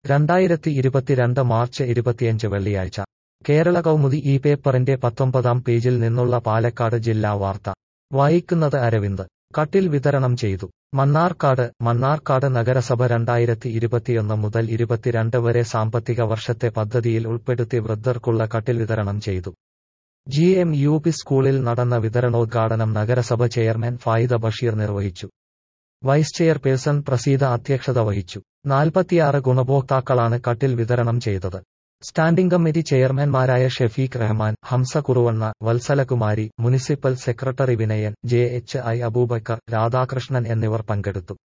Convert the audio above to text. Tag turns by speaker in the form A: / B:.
A: രണ്ടായിരത്തി ഇരുപത്തിരണ്ട് മാർച്ച് ഇരുപത്തിയഞ്ച് വെള്ളിയാഴ്ച കേരള കൗമുദി ഈ പേപ്പറിന്റെ പത്തൊമ്പതാം പേജിൽ നിന്നുള്ള പാലക്കാട് ജില്ലാ വാർത്ത വായിക്കുന്നത് അരവിന്ദ് കട്ടിൽ വിതരണം ചെയ്തു മണ്ണാർക്കാട് മണ്ണാർക്കാട് നഗരസഭ രണ്ടായിരത്തി ഇരുപത്തിയൊന്ന് മുതൽ ഇരുപത്തിരണ്ട് വരെ സാമ്പത്തിക വർഷത്തെ പദ്ധതിയിൽ ഉൾപ്പെടുത്തി വൃദ്ധർക്കുള്ള കട്ടിൽ വിതരണം ചെയ്തു ജി എം യു പി സ്കൂളിൽ നടന്ന വിതരണോദ്ഘാടനം നഗരസഭ ചെയർമാൻ ഫായിദ ബഷീർ നിർവഹിച്ചു വൈസ് ചെയർപേഴ്സൺ പ്രസീത അധ്യക്ഷത വഹിച്ചു നാൽപ്പത്തിയാറ് ഗുണഭോക്താക്കളാണ് കട്ടിൽ വിതരണം ചെയ്തത് സ്റ്റാൻഡിംഗ് കമ്മിറ്റി ചെയർമാൻമാരായ Shefeeq Rahman Hamza Kuruvanna Vatsalakumari municipal secretary Vinayan J H I Aboobacker Radhakrishnan എന്നിവർ പങ്കെടുത്തു